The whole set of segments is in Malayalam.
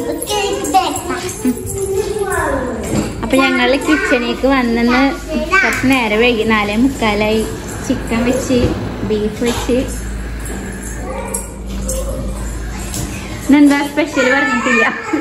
അപ്പൊ ഞങ്ങള് കിച്ചണിലേക്ക് വന്നെന്ന് കുറച്ച് നേരം വൈകി നാലേ മുക്കാലായി ചിക്കൻ വെച്ച് ബീഫ് വെച്ച് ഇന്നെന്താ സ്പെഷ്യൽ പറഞ്ഞിട്ടില്ല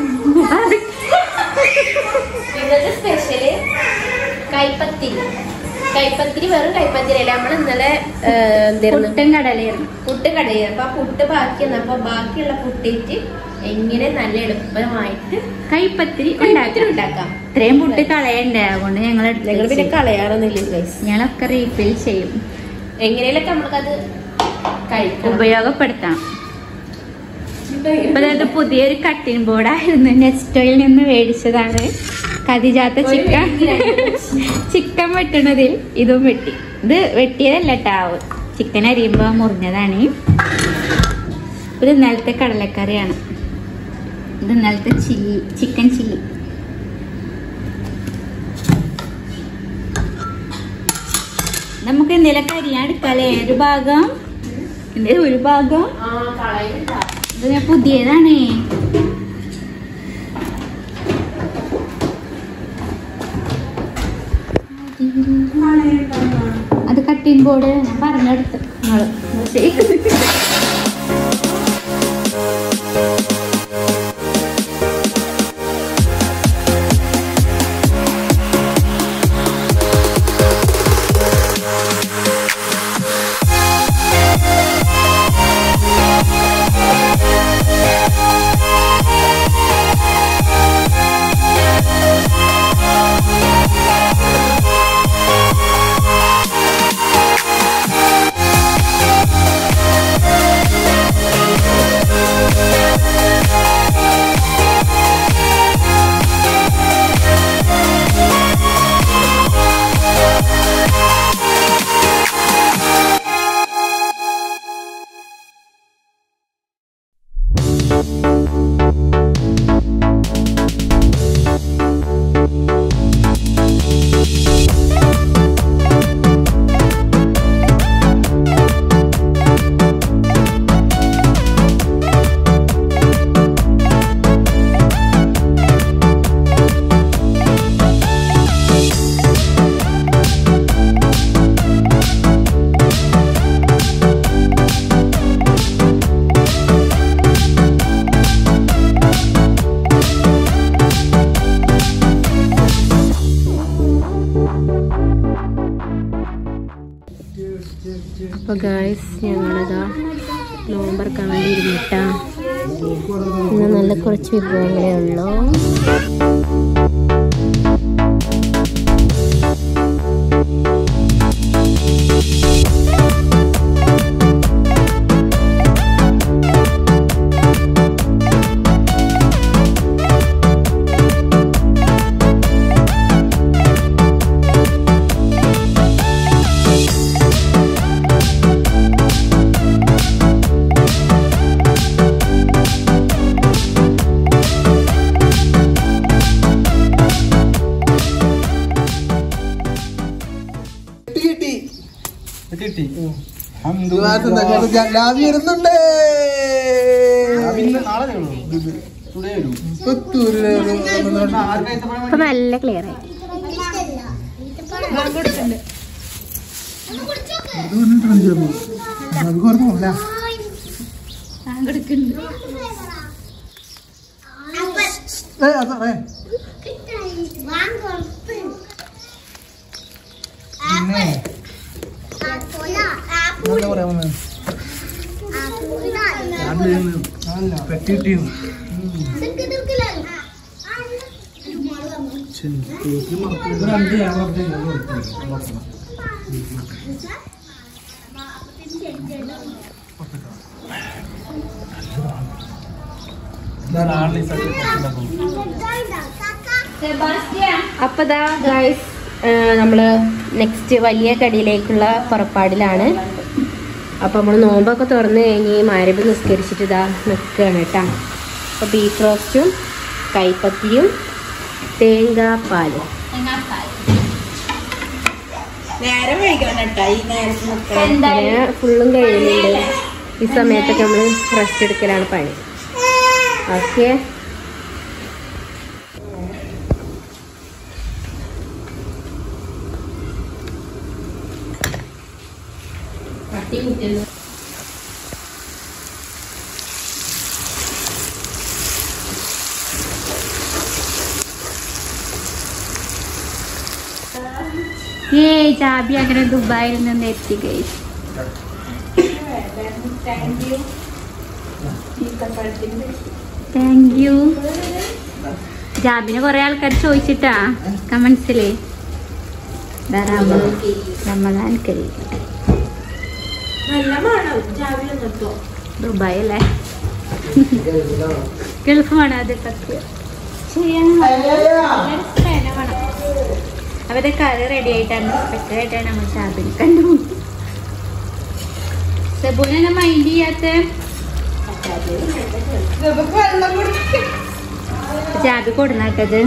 ഇന്നത്തെ സ്പെഷ്യല് കൈപ്പത്തിരി കൈപ്പത്തിരി വെറും കൈപ്പത്തിരി അല്ല നമ്മൾ ഇന്നലെ എന്തായിരുന്നു പുട്ടും കടലയായിരുന്നു പുട്ട് കടയിൽ അപ്പൊ ആ പുട്ട് ബാക്കി വന്നപ്പോ ബാക്കിയുള്ള പുട്ടിട്ട് എങ്ങനെ നല്ല എളുപ്പമായിട്ട് കൈപ്പത്തിരി കൈപ്പത്തിരി ഉണ്ടാക്കാം ഉണ്ടാക്കാം ഇത്രയും പുട്ട് കളയണ്ടേ അതുകൊണ്ട് ഞങ്ങൾ ഞങ്ങൾ പിന്നെ കളയാറൊന്നുമില്ല ഗൈസ് ഞങ്ങളൊക്കെ റീഫിൽ ചെയ്യും എങ്ങനെയൊക്കെ നമ്മൾക്കത് കഴിക്കണം ഉപയോഗപ്പെടുത്താം ഇപ്പൊ അതായത് പുതിയൊരു കട്ടിംഗ് ബോർഡായിരുന്നു നെസ്റ്റോയിൽ നിന്ന് മേടിച്ചതാണ് കതിജാത്ത ചിക്കൻ ചിക്കൻ വെട്ടണതിൽ ഇതും വെട്ടി ഇത് വെട്ടിയതല്ല ട്ടാവ് ചിക്കൻ അരിയുമ്പോ മുറിഞ്ഞതാണ് ഇത് ഇന്നലത്തെ കടലക്കറിയാണ് ഇത് ഇന്നലത്തെ ചില്ലി ചിക്കൻ ചില്ലി നമുക്ക് എന്തെങ്കിലുമൊക്കെ അരിയാൻ എടുക്കാല്ലേ ഒരു ഭാഗം എന്തേ ഒരു ഭാഗം ആ കളയുന്നുണ്ടാ ഇത് ഞാൻ പുതിയതാണേ അത് കട്ടിംഗ് ബോർഡ് ഞാൻ പറഞ്ഞെടുത്ത് നിങ്ങള് അപ്പൊ ഗായ്സ് ഞങ്ങളിതാ നോമ്പറക്കാൻ വേണ്ടി ഇരുന്നിട്ടാ ഇന്ന് നല്ല കുറച്ച് വിഭവങ്ങളേ ഉള്ളൂ കിട്ടി കിട്ടി ലാവി വരുന്നുണ്ടേ നാളെ ടുഡേ വരൂ പുത്തൂരിലെ ഒരു- അപ്പൊ നല്ല ക്ലിയർ ആയി ഇത് വന്നിട്ടുണ്ട് ചിലപ്പോ. അത് കുറച്ച് പോകില്ല ഏ അതെ പിന്നെ എന്താ പറയാ വന്നത് അല്ല പെട്ടി കിട്ടിയിരുന്നു ഇത് രണ്ട് ഞാൻ പറഞ്ഞു അപ്പൊ ദാ ഗായ്സ് നമ്മള് നെക്സ്റ്റ് വലിയ കടിയിലേക്കുള്ള പുറപ്പാടിലാണ് അപ്പൊ നമ്മൾ നോമ്പൊക്കെ തുറന്ന് കഴിഞ്ഞ് മാരബ് നിസ്കരിച്ചിട്ട് ഇതാ നിൽക്കുകയാണ് കേട്ടാ അപ്പൊ ബീഫ് റോസ്റ്റും കൈപ്പത്തിയും തേങ്ങാപ്പാലും നേരം വൈകണം ഈ നേരത്തെ അങ്ങനെ ഫുള്ളും കഴിയുന്നുണ്ട് ഈ സമയത്തൊക്കെ നമ്മൾ റെസ്റ്റ് എടുക്കലാണ് പണി ഓക്കെ ഏ ജാബി അങ്ങനെ ദുബായിൽ നിന്ന് എത്തി ഗൈ താങ്ക് യു ജാബിനെ കുറെ ആൾക്കാർ ചോദിച്ചിട്ടാ കമന്റ്സില് റമദാൻ കരി ദുബായ് അല്ലേ ഗൾഫ് വേണം അത് സത്യം അവരുടെ കറി റെഡി ആയിട്ടാണ് സ്പെഷ്യൽ ആയിട്ടാണ് നമ്മൾ ജാബിനെ കണ്ടു സെബുനെ മൈൻഡ് ചെയ്യാത്ത ജാബി കൊടുന്നാട്ടത്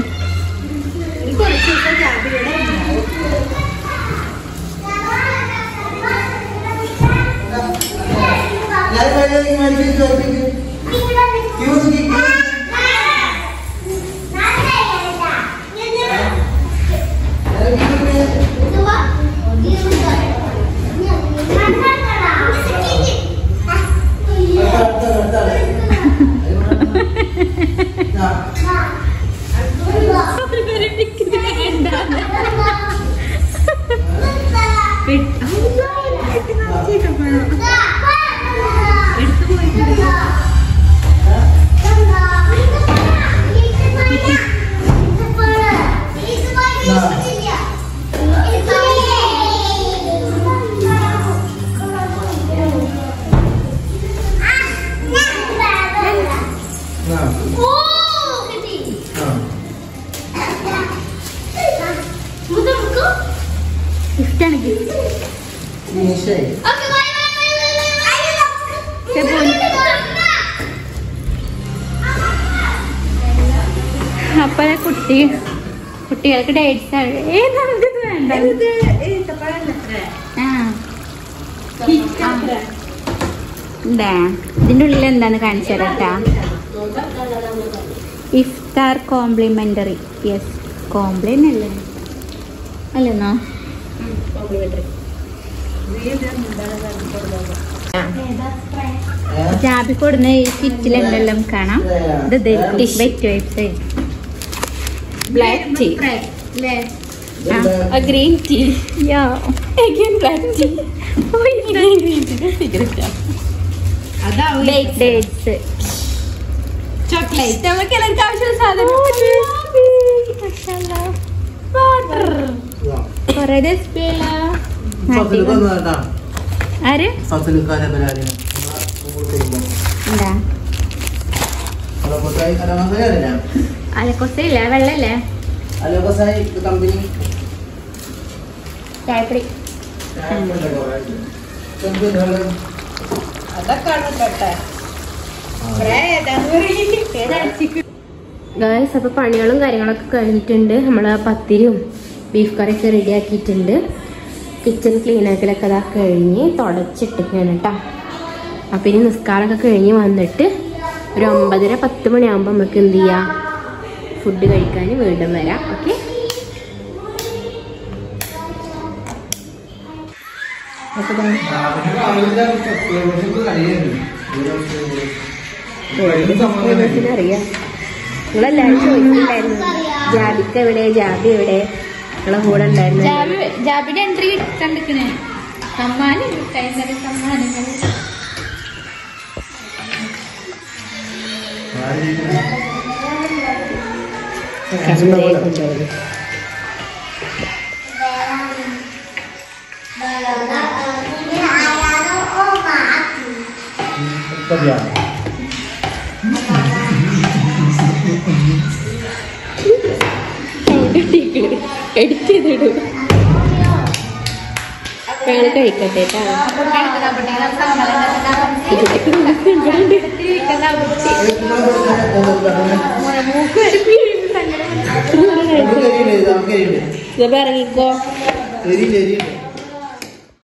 ഗിഫ്റ്റാണ് ഗിഫ്റ്റ് അപ്പൊ കുട്ടി കുട്ടികൾക്ക് ഡേറ്റ്സ് ആണ് ഏ നമുക്കിത് വേണ്ട ആ എന്താ ഇതിന്റെ ഉള്ളിൽ എന്താന്ന് കാണിച്ചു തരാട്ടാ ഇഫ്താർ കോംപ്ലിമെന്ററി യെസ് കോംപ്ലിമെന്റ് അല്ലേ അല്ലെന്നോ ജാബി കൊടുന്ന ഈ കിറ്റിലുണ്ടെല്ലാം കാണാം ഇത് wet wipes black tea green tea ya again black tea dates chocolate നമുക്ക് എല്ലാവർക്കും ആവശ്യമുള്ള സാധനം കൊറേ ദിവസം ആര് എന്താ അലക്കൊസയില്ല വെള്ളല്ലേ കമ്പനി ചായപ്പൊടി ഗായ്സ് അപ്പോൾ പണികളും കാര്യങ്ങളൊക്കെ കഴിഞ്ഞിട്ടുണ്ട് നമ്മൾ പത്തിരിയും ബീഫ് കറിയൊക്കെ റെഡി ആക്കിയിട്ടുണ്ട് കിച്ചൺ ക്ലീൻ ആക്കലൊക്കെ അതാ കഴിഞ്ഞ് തുടച്ചിട്ടിരിക്കുകയാണ് കേട്ടോ അപ്പോൾ ഇനി നിസ്കാരമൊക്കെ കഴിഞ്ഞ് വന്നിട്ട് ഒരു ഒമ്പതര പത്ത് മണിയാകുമ്പോൾ നമുക്ക് എന്ത് ചെയ്യാം ഫുഡ് കഴിക്കാൻ വീണ്ടും വരാം ഓക്കെ അറിയാം നിങ്ങളെല്ലാവരും ചോദിച്ചിട്ടുണ്ടായിരുന്നു ജാബിക്ക എവിടെ ജാബി എവിടെ നിങ്ങളെ കൂടെ ഉണ്ടായിരുന്നു ജാബി ജാബിന്റെ എൻട്രി കണ്ടിക്കണേ സമ്മാനം കഴിഞ്ഞ സമ്മാനങ്ങൾ കണ്ണുമായി കൊണ്ടുപോകുന്നു എഡിറ്റ് ചെയ്തിടും ഞങ്ങൾ കഴിക്കട്ടെ കേട്ടോ ഇറങ്ങിക്കോ എരിയില്ല എരിയുണ്ട്